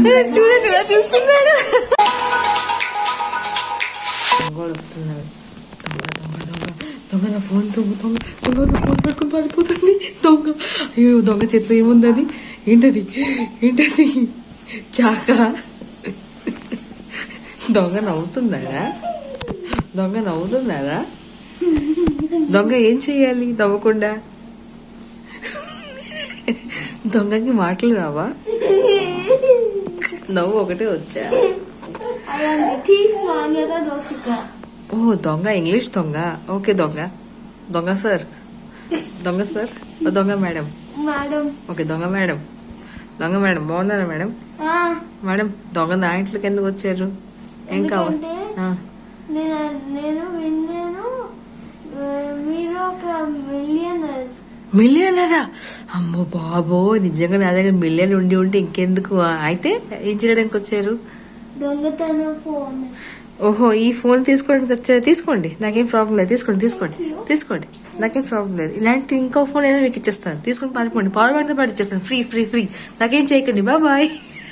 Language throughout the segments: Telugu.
చూడండి ఇలా చూస్తున్నాడు దొంగలు వస్తున్నారు దొంగ దొంగ దొంగ దొంగ నా ఫోన్ దొంగ దొంగ దొంగ నా ఫోన్ పట్టుకుని పారిపోతుంది దొంగ అయ్యో దొంగ చేతిలో ఏముంది అది ఏంటది ఏంటది చాక దొంగ నవ్వుతున్నారా దొంగ నవ్వుతున్నారా దొంగ ఏం చెయ్యాలి నవ్వకుండా దొంగకి మాటలు రావా నవ్వు ఒకటే వచ్చా I am the thief, Manyata Rosika. ఓ దొంగ ఇంగ్లీష్ దొంగ ఓకే దొంగ దొంగ సార్ దొంగ సార్ ఓ దొంగ మేడం Madam. ఓకే దొంగ మేడం దొంగ మేడం బాగున్నారా మేడం Ah, మేడం దొంగ నా ఇంట్లోకి ఎందుకు వచ్చారు ఏం కావాలి ఎందుకంటే- ఆ, నేను నేను విన్నాను ఆ, మీరు ఒక మిలియనర్ మిలియనరా అమ్మో బాబో నిజంగా నా దగ్గర మిలియన్ ఉండి ఉంటే ఇంకెందుకు ఆ, అయితే ఏం చేయడానికి వచ్చారు దొంగతనం ఫోన్ ఓహో ఈ ఫోన్ తీసుకోవడానికి వచ్చారు తీసుకోండి నాకేం ప్రాబ్లం లేదు తీసుకోండి తీసుకోండి తీసుకోండి నాకేం ప్రాబ్లం లేదు ఇలాంటి ఇంకో ఫోన్ ఏదో మీకు ఇచ్చేస్తాను తీసుకొని పారిపోండి పవర్ బ్యాంక్ తో పాటు ఇచ్చేస్తాను ఫ్రీ ఫ్రీ ఫ్రీ నాకేం చేయకండి బాయ్ బాయ్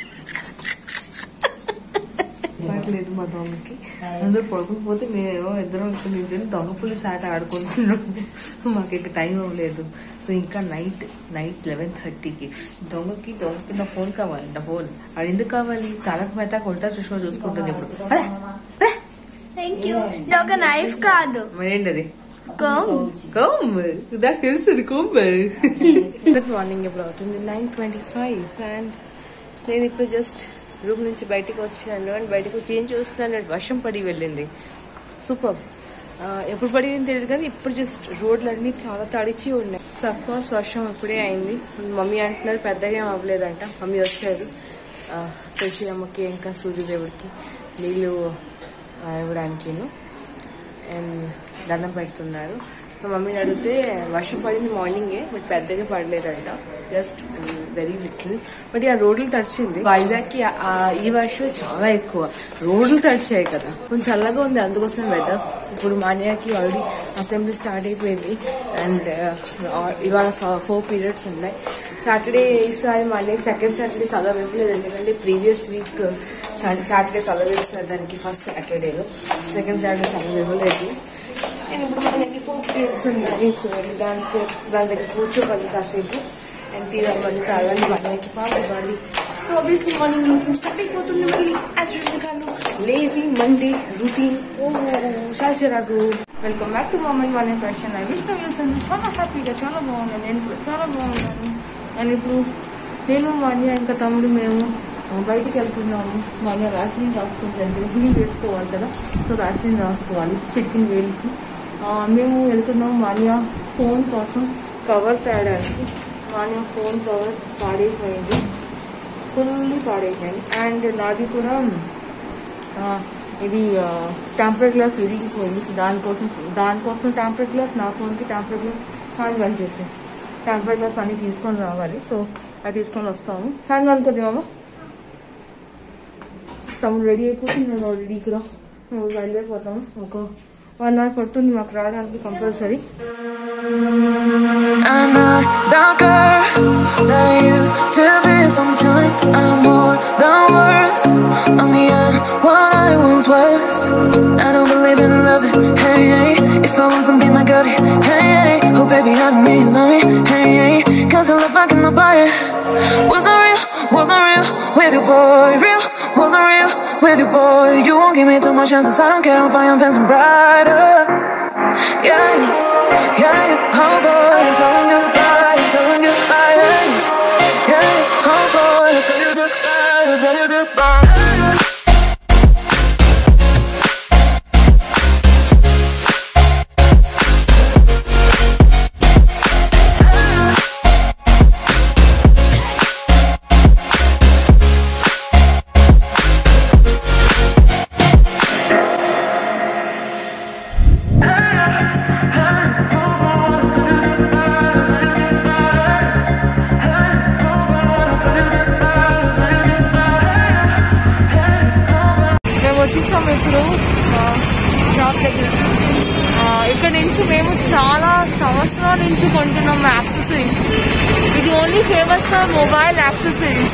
లేదు మా దొంగకి అందరూ పడుకుని పోతే మేము ఇద్దరం ఇక్కడ నించుని దొంగ పులిస్ ఆట ఆడుకుంటున్నాం మాకు ఇంకా టైం అవ్వలేదు సో ఇంకా నైట్ నైట్ లెవెన్ థర్టీకి దొంగకి దొంగకి నా ఫోన్ కావాలి నా ఫోన్ అది ఎందుకు కావాలి తలకు మెత్త కొట్టా సుష్మా చూసుకుంటుంది ఇప్పుడు అరే, అరే. థ్యాంక్ యూ ఇది ఒక నైఫ్ కాదు మరేంటది కోమ్ కోమ్ నాకు తెలుసు అది కోమ్ గుడ్ మార్నింగ్ ఇప్పుడు అవుతుంది నైన్ ట్వంటీ ఫైవ్ అండ్ నేను ఇప్పుడు జస్ట్ రూమ్ నుంచి బయటికి వచ్చాను అండ్ బయటకు వచ్చి ఏం చూస్తున్నాను అంటే వర్షం పడి వెళ్ళింది సూపర్ ఎప్పుడు పడింది తెలియదు కానీ ఇప్పుడు జస్ట్ రోడ్లన్నీ చాలా తడిచి ఉన్నాయి సఫ్కోర్స్ వర్షం ఇప్పుడే అయింది మమ్మీ అంటున్నారు పెద్దగా ఏం అవ్వలేదంట మమ్మీ వచ్చారు తులసి అమ్మకి ఇంకా సూర్యదేవుడికి నీళ్ళు ఆ, ఇవ్వడానికిను అండ్ దండం పెడుతున్నారు మా మమ్మీని అడిగితే వర్షం పడింది మార్నింగే బట్ పెద్దగా పడలేదంట జస్ట్ వెరీ లిటిల్ బట్ ఆ రోడ్లు తడిచింది వైజాగ్ కి ఈ వర్షం చాలా ఎక్కువ రోడ్లు తడిచాయి కదా కొంచెం చల్లగా ఉంది అందుకోసం వెదర్ ఇప్పుడు మాన్యాకి ఆల్రెడీ అసెంబ్లీ స్టార్ట్ అయిపోయింది అండ్ ఇవాళ ఫోర్ పీరియడ్స్ ఉన్నాయి సాటర్డే ఈసారి మళ్ళీ సెకండ్ సాటర్డే సెలవు ఇవ్వలేదు ఎందుకంటే ప్రీవియస్ వీక్ సాటర్డే సెలవు ఇస్తారు దానికి ఫస్ట్ సాటర్డేలో సెకండ్ సాటర్డే సెలవు ఇవ్వలేదు అండ్ ఇప్పుడు మనకి ఫోర్ పీరియడ్స్ ఉన్నాయి సో దాంతో దాని దగ్గర కూర్చోవాలి కాసేపు అండ్ తీరాలి మళ్ళీ తాగాలి వాళ్ళకి పాలు ఇవ్వాలి so obviously morning routine start అయిపోతుంది మళ్ళీ as usual lazy Monday routine ఓ చాలా చిరాకు వెల్కమ్ బ్యాక్ టు మమ్మల్ని మన ఫ్యాషన్ ఐ విష్ణు యూస్ చాలా హ్యాపీగా చాలా బాగున్నాను నేను కూడా చాలా బాగున్నాను అండ్ ఇప్పుడు నేను మాన్య ఇంకా తమ్ముడు మేము ఆ, బయటికి వెళ్తున్నాము మాన్య వ్యాస్లిన్ రాసుకుంటుంది హీల్ వేసుకోవాలి కదా సో వ్యాస్లిన్ రాసుకోవాలి చిటికిన వేలికి ఆ, మేము వెళ్తున్నాం మాన్య ఫోన్ కోసం కవర్ తేయడానికి మాన్య ఫోన్ కవర్ పాడైపోయింది ఫుల్లీ పాడైపోయింది అండ్ నాది కూడా ఆ, ఇది టెంపర్ గ్లాస్ విరిగిపోయింది సో దానికోసం దానికోసం టెంపర్ గ్లాస్ నా ఫోన్కి టెంపర్ గ్లాస్ హ్యాంగ్ ఆన్ చేసాను టెంపర్ గ్లాస్ అన్ని తీసుకొని రావాలి సో అది తీసుకొని వస్తాము హ్యాంగ్ ఆన్ కొద్ది మామ తమ్ముడు రెడీ అయిపోతుంది నేను ఆల్రెడీ ఇక్కడ మేము బయలుదేరిపోతాము ఒక వన్ అవర్ పడుతుంది మాకు రావడానికి compulsory I'm not that girl that used to be sometime. I'm more than words. I'm beyond what I once was. I don't believe in love. Hey, hey. If I want something, I got it. Hey, hey. Oh, baby, I don't need love me. Hey, hey. Cause I love I cannot buy it. Wasn't real, wasn't real with you, boy. Real, wasn't real with you, boy. You won't give me too much chances. I don't care if I am fancy brighter. Yeah, yeah, yeah, oh boy, I'm telling you goodbye, I'm telling you goodbye, yeah, yeah, oh boy, I'm telling you goodbye, I'm telling you goodbye. మేము వచ్చేసాం ఇప్పుడు ఆ, షాప్ దగ్గరికి ఆ, ఇక్కడ నుంచి మేము చాలా సంవత్సరాల నుంచి కొంటున్నాం యాక్సెసరీస్ ఇది only famous for mobile accessories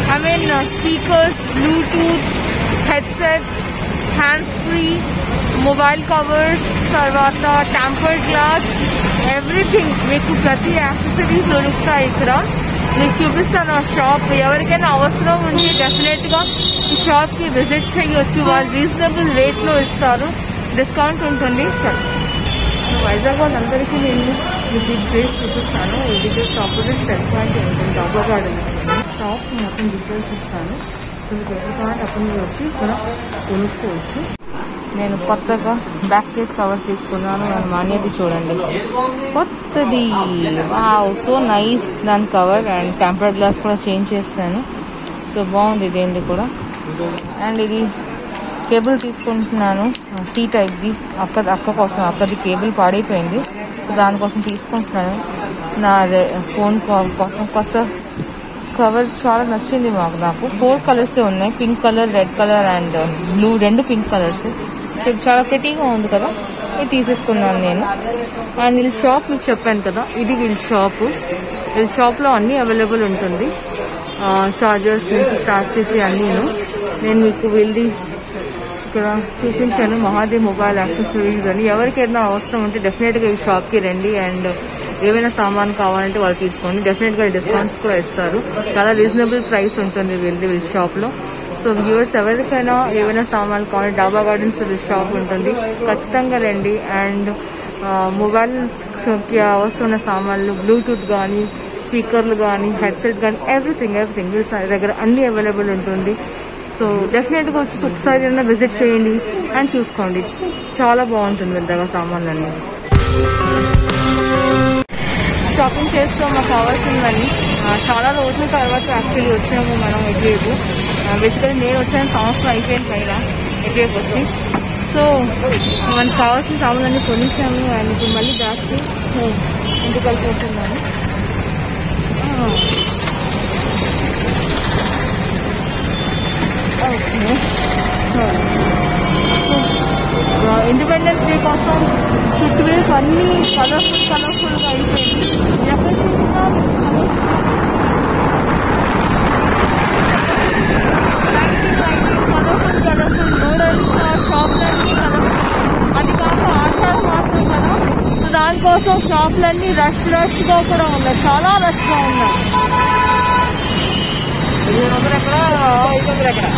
I mean speakers Bluetooth headsets hands free mobile covers తర్వాత టెంపర్డ్ గ్లాస్ ఎవ్రీథింగ్ మీకు ప్రతి యాక్సెసరీస్ దొరుకుతాయి ఇక్కడ మీకు చూపిస్తాను ఆ షాప్ ఎవరికైనా అవసరం ఉంటే డెఫినెట్ గా ఈ షాప్ కి విజిట్ చేయొచ్చు వాళ్ళు రీజనబుల్ రేట్ లో ఇస్తారు డిస్కౌంట్ ఉంటుంది చల్ వైజాగ్ వాళ్ళందరికీ నేను మీకు ఈ ప్లేస్ చూపిస్తాను ఇది జస్ట్ ఆపోజిట్ సెట్ పాయింట్ ఉంటుంది డాబా గార్డెన్ షాప్ మొత్తం డీటెయిల్స్ ఇస్తాను సో మీకు ఎప్పుడు కావాలంటే అప్పుడు మీరు వచ్చి ఇక్కడ కొనుక్కోవచ్చు నేను కొత్తగా బ్యాక్ కేస్ కవర్ తీసుకున్నాను నేను మానేది చూడండి కొత్తది వావ్ సో నైస్ దాని కవర్ అండ్ టెంపర్ గ్లాస్ కూడా చేంజ్ చేస్తాను సో బాగుంది ఇదేంది కూడా అండ్ ఇది కేబుల్ తీసుకుంటున్నాను సీ టైప్ది అక్క అక్క కోసం అక్కది కేబుల్ పాడైపోయింది సో దానికోసం తీసుకుంటున్నాను నా రె- ఫోన్ కో- కోసం కొత్త కవర్ చాలా నచ్చింది మాకు నాకు ఫోర్ కలర్స్ ఉన్నాయి pink colour red colour and blue రెండు పింక్ కలర్స్ సో ఇది చాలా ప్రెటీగా ఉంది కదా ఇది తీసేసుకున్నాను నేను అండ్ వీళ్ళ షాప్ మీకు చెప్పాను కదా ఇది వీళ్ళ షాప్ వీళ్ళ షాప్లో అన్నీ అవైలబుల్ ఉంటుంది చార్జర్స్ నుంచి స్టార్ట్ చేసి అన్నీను నేను మీకు వీళ్ళది ఇక్కడ చూపించాను మహాదేవ్ మొబైల్ యాక్సెసరీస్ అని ఎవరికైనా అవసరం ఉంటే డెఫినెట్గా ఈ షాప్కి రండి అండ్ ఏమైనా సామాన్ కావాలంటే వాళ్ళు తీసుకోండి డెఫినెట్గా డిస్కౌంట్స్ కూడా ఇస్తారు చాలా రీజనబుల్ ప్రైస్ ఉంటుంది వీళ్ళది వీళ్ళ షాప్లో సో వ్యూవర్స్ ఎవరికైనా ఏమైనా సామాన్లు కావాలి డాబా గార్డెన్స్ వీళ్ళ షాప్ ఉంటుంది ఖచ్చితంగా రండి అండ్ మొబైల్కి అవసరమైన సామాన్లు బ్లూటూత్ కానీ స్పీకర్లు కానీ హెడ్సెట్ కానీ ఎవ్రీథింగ్ ఎవ్రీథింగ్ వీళ్ళ దగ్గర అన్ని అవైలబుల్ ఉంటుంది సో డెఫినెట్గా వచ్చి ఒకసారి అయినా విజిట్ చేయండి అని చూసుకోండి చాలా బాగుంటుంది వీళ్ళ దగ్గర సామాన్లు అన్నీ షాపింగ్ చేస్తాం మాకు కావాల్సిందని ఆ, చాలా రోజుల తర్వాత యాక్చువల్లీ వచ్చాము మనం ఎటువైపు బేసికలీ నేను వచ్చాను సంవత్సరం అయిపోయింది పైన ఎటువైపు వచ్చి సో మనకు కావాల్సిన సామాన్లన్నీ కొనేసాము అండ్ ఇప్పుడు మళ్ళీ బ్యాక్కి ఇంటికి వెళ్ళిపోతున్నాను ఓకే ఇండిపెండెన్స్ డే కోసం చుట్టూ వేసి అన్ని కలర్ఫుల్ కలర్ఫుల్గా అయిపోయింది ఎక్కడ చూసినా కలర్ఫుల్ కలర్ఫుల్ నూడల్స్ షాప్లన్నీ కలర్ఫుల్ అది కాక ఆషాఢ మాసం కదా సో దానికోసం షాప్లన్నీ రష్ రష్గా కూడా ఉన్నాయి చాలా రష్గా ఉన్నాయి ఇది ఒకరెక్కడ ఇది ఒకరెక్కడ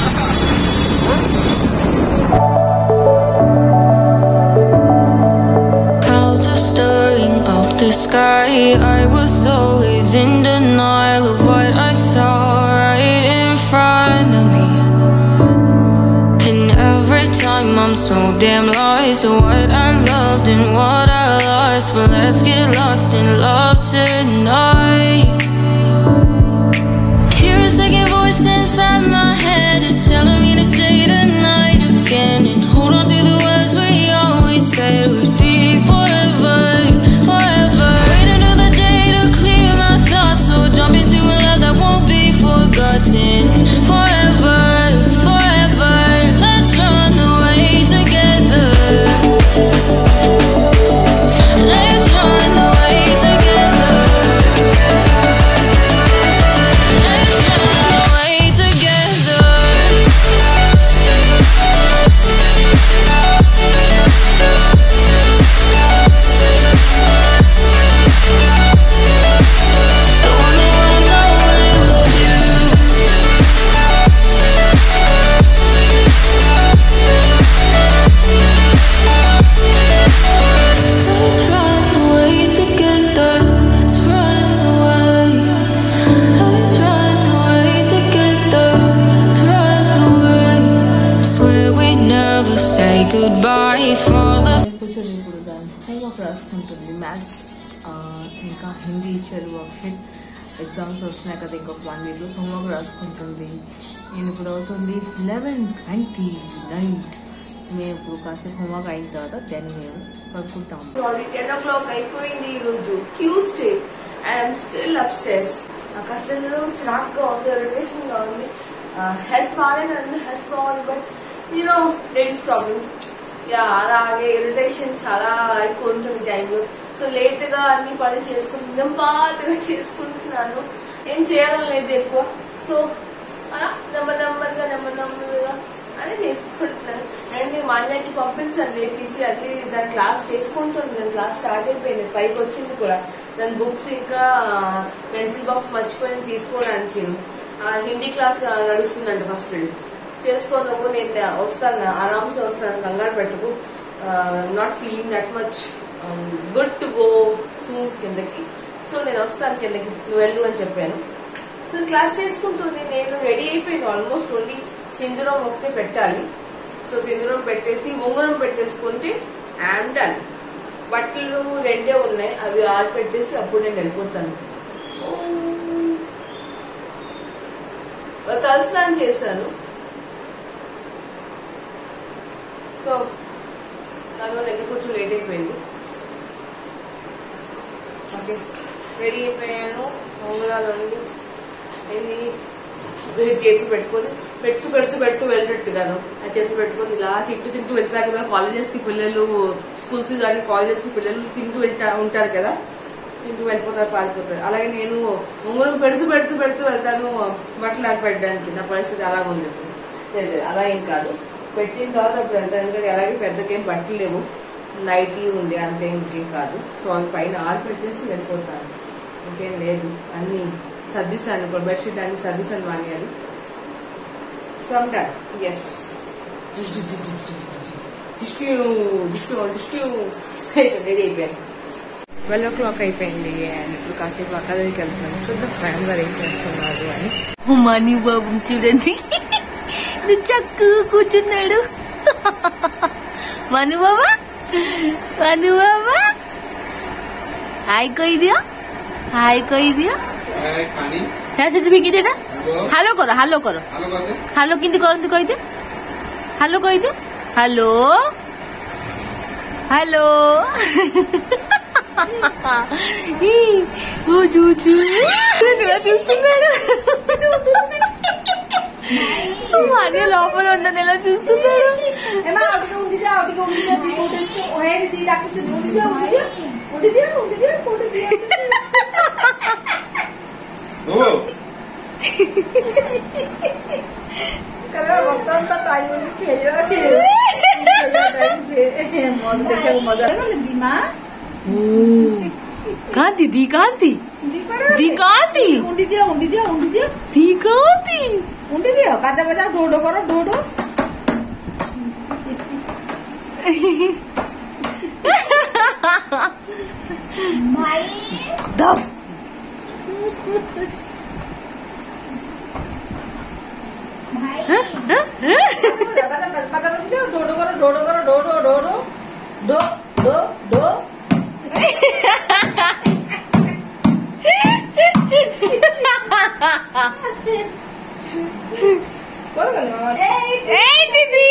Clouds are stirring up the sky. I was always in denial of what I saw right in front of me. And every time I'm so damn lost to what I loved and what I lost. But let's get lost in love tonight. Hear a second voice inside my head. It's telling me to say tonight again. And hold on to the words we always said would be forever, forever. Wait another day to clear my thoughts. So jump into a love that won't be forgotten. Forever, forever. Let's run away together. Let's run away together. Let's run away together. Don't wanna run away with you. Let's run away together. Let's run away. Let's run away together. Let's run away. Swear we never say goodbye for the కూర్చొని ఇప్పుడు దాని హోంవర్క్ రాసుకుంటుంది మ్యాథ్స్ ఇంకా హిందీ ఇచ్చారు వర్క్షీట్ ఎగ్జామ్స్ వస్తున్నాయి కదా ఇంకొక వన్ వీక్లో హోంవర్క్ రాసుకుంటుంది నేను ఇప్పుడు అవుతుంది లెవెన్ ట్వంటీ నైట్ మేము ఇప్పుడు కాసేపు హోంవర్క్ అయిన తర్వాత దెన్ మేము పడుకుంటాం టెన్ ఓ క్లాక్ అయిపోయింది ఈరోజు Tuesday I'm still upstairs నాకు అసలు చిరాక్గా ఉంది ఇరిటేషన్గా ఉంది హెల్త్ బాగాలేనండి హెల్త్ బాగుంది but you know ladies problem ya అలాగే ఇరిటేషన్ చాలా ఎక్కువ ఉంటుంది టైంలో సో లేట్ గా అన్ని పనులు చేసుకుంటున్నాం బాగా చేసుకుంటున్నాను ఏం చేయాలని లేదు ఎక్కువ సో అలా నెమ్మ నెమ్మదిగా నెమ్మ నెమ్మదిగా అని చేసుకుంటున్నాను అండ్ నేను మా అన్నయ్యకి పంపించాను లేపేసి అది దాని క్లాస్ చేసుకుంటుంది దాని క్లాస్ స్టార్ట్ అయిపోయింది పైకి వచ్చింది కూడా దాని బుక్స్ ఇంకా పెన్సిల్ బాక్స్ మర్చిపోయింది తీసుకోవడానికి ఆ, హిందీ క్లాస్ నడుస్తుందండి ఫస్ట్ చేసుకో నువ్వు నేను వస్తాను ఆరామ్సే వస్తాను కంగారు పెట్టకు not feeling that much good to go soon కిందకి సో నేను వస్తాను కిందకి నువ్వు వెళ్ళు అని చెప్పాను సో క్లాస్ చేసుకుంటుంది నేను రెడీ అయిపోయాను ఆల్మోస్ట్ ఓన్లీ సింధూరం ఒకటే పెట్టాలి సో సింధూరం పెట్టేసి ఉంగరం పెట్టేసుకుంటే యామ్ డన్ బట్టలు రెండే ఉన్నాయి అవి ఆరు పెట్టేసి అప్పుడు నేను వెళ్ళిపోతాను తలస్నానం చేశాను సో దానివల్ల ఎందుకు కొంచెం లేట్ అయిపోయింది ఓకే రెడీ అయిపోయాను ఉంగరాలు అన్ని ఎన్ని చేతులు పెట్టుకొని పెడుతూ పెడుతూ పెడుతూ వెళ్ళినట్టుగాను ఆ చేతులు పెట్టుకొని ఇలా తింటూ తింటూ వెళ్తారు కదా కాలేజెస్ కి పిల్లలు స్కూల్స్ కి కానీ కాలేజెస్ కి పిల్లలు తింటూ వెళ్తా ఉంటారు కదా తింటూ వెళ్ళిపోతారు పారిపోతారు అలాగే నేను ఉంగరం పెడుతూ పెడుతూ పెడుతూ వెళ్తాను బట్టలు ఆగి పెట్టడానికి నా పరిస్థితి అలాగ ఉంది ఇప్పుడు. లేదు, లేదు, అలా ఏం కాదు పెట్టిన తర్వాత అప్పుడు వెళ్తాను ఎందుకంటే అలాగే పెద్దకేం బట్టలు లేవు నైటీ ఉంది అంతే ఇంకేం కాదు సో అవి పైన ఆరు పెట్టేసి వెళ్ళిపోతాను ఇంకేం లేదు అన్ని సర్దిసాను ఇప్పుడు బెడ్షీట్ అన్ని సర్దిసాను వాణ్యాలు సమ్ డన్ ఎస్ రెడీ అయిపోయాను ట్వెల్వ్ ఓ క్లాక్ అయిపోయింది అండ్ ఇప్పుడు కాసేపు అక్క దగ్గరికి వెళ్తున్నాను చూద్దాం మేడం గారు ఏం చేస్తున్నారు అని మనీ బాబు చూడండి నువ్వు చక్కు కూర్చున్నాడు మను బాబా మను బాబా హాయ్ কই দিও হাই কই দিও খানি হ্যাঁ সেটা বিকি দে না হ্যালো করো হ্যালো করো ভালো কথা হ্যালো কিন্তু করন্তু কই দে হ্যালো কই দে হ্যালো হ্যালো ఈ, ఓ చూచు ఇలా చూస్తున్నాడు అదే లోపల ఉందని ఎలా చూస్తున్నాడు ఏమా అడిగి ఉండిదే అడిగి ఉండిదే దిగు ఉండిదే ఓహేది ది లాక్కు ఉండిదే ఉండిదే ఉండిదే ఉండిదే ఉండిదే నువ్వు కదా మొత్తం టైం ఉంది కేజీవా మొదలు మొదలు దిమా కాంతి ది కాంతి ది కాంతి ఉండిదే ఉండిదే ఉండిదే ది కాంతి ఉండిదే పెద్ద పెద్ద డోడో కరో డోడో దమ్ పెద్ద పెద్ద పెద్ద డోడో కరో డోడో కరో డోడో డోడో డో డో డో ఏంటిది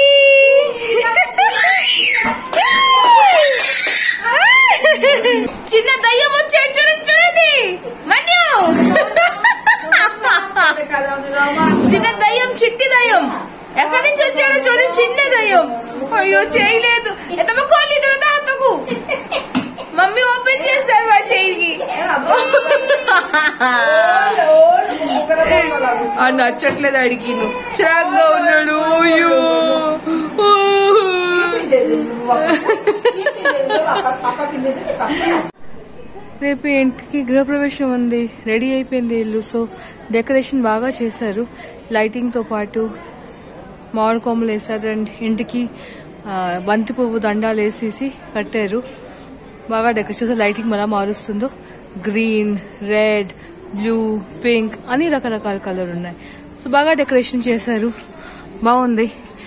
చిన్న దయ్యం వచ్చాడు చూడండి చూడండి మన్యు చిన్న దయ్యం చిట్టి దయ్యం ఎక్కడి నుంచి వచ్చాడో చూడండి చిన్న దయ్యం అయ్యో చేయలేదు ఎతమ కోలి తాతకు మమ్మీ ఓపెన్ చేశారు వాడు చెయ్యికి ఆ నచ్చట్లేదు అడిగి చిరాగ్గా ఉన్నాడు అయ్యో రేపు ఇంటికి గృహప్రవేశం ఉంది రెడీ అయిపోయింది ఇల్లు సో డెకరేషన్ బాగా చేశారు లైటింగ్ తో పాటు మామిడి కొమ్మలు వేశారు అండ్ ఇంటికి ఆ, బంతి పువ్వు దండాలు వేసేసి కట్టారు బాగా డెకరేషన్ చేశారు లైటింగ్ ఎలా మారుస్తుందో గ్రీన్ రెడ్ బ్లూ పింక్ అన్ని రకరకాల కలర్ ఉన్నాయి సో బాగా డెకరేషన్ చేశారు బాగుంది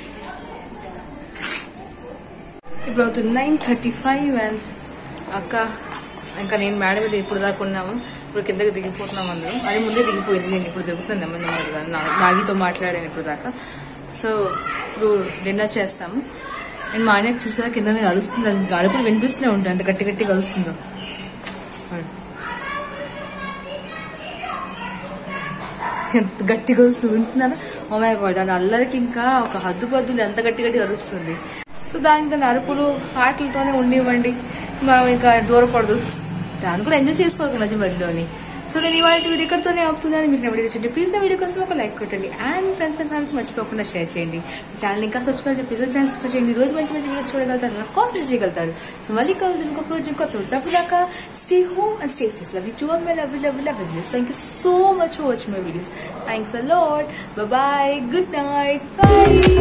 ఇప్పుడు అవుతుంది నైన్ థర్టీ ఫైవ్ అండ్ అక్క ఇంకా నేను మేడ మీద ఇప్పుడు దాకా ఉన్నాము ఇప్పుడు కిందకి దిగిపోతున్నాం అందరం అది ముందే దిగిపోయింది నేను ఇప్పుడు దిగుతున్నాను నెమ్మది నెమ్మదిగా నా- నాగితో మాట్లాడాను ఇప్పుడు దాకా సో ఇప్పుడు డిన్నర్ చేస్తాము అండ్ మా ఆయనకు చూసా కింద కలుస్తుంది దానికి అరుపులు వినిపిస్తూనే ఉంటాయి అంత గట్టి గట్టి కలుస్తుందో ఎంత గట్టిగా వస్తూ వింటున్నారా అమ్మాయి గాడ్ దాని అల్లరికి ఇంకా ఒక హద్దు పద్దులు ఎంత గట్టి గట్టి అరుస్తుంది సో దానికి దాని అరుపులు ఆటలతోనే ఉండివ్వండి మనం ఇంకా దూరపడదు దాన్ని కూడా ఎంజాయ్ చేసుకోవాలి మధ్య మధ్యలోని సో నేను ఇవాళ వీడియో ఇక్కడితోనే ఆపుతున్నాను మీకు నా వీడియో నచ్చింది ప్లీజ్ నా వీడియో కోసం ఒక లైక్ కొట్టండి అండ్ ఫ్రెండ్స్ అండ్ ఫ్రెండ్స్ మర్చిపోకుండా షేర్ చేయండి ఛానల్ ఇంకా సబ్స్క్రైబ్ చేయండి ప్లీజ్ ఛానల్ సబ్స్క్రైబ్ చేయండి ఈ రోజు మంచి మంచి వీడియోస్ చూడగలుగుతారు ఆఫ్ కోర్స్ చేయగలుగుతారు సో మళ్ళీ కలుగుతుంది ఇంకొక రోజు ఇంకో తోడు తప్పుడు దాకా stay home and stay safe love you too all my love love love videos thank you so much for watching my videos thanks a lot bye good night by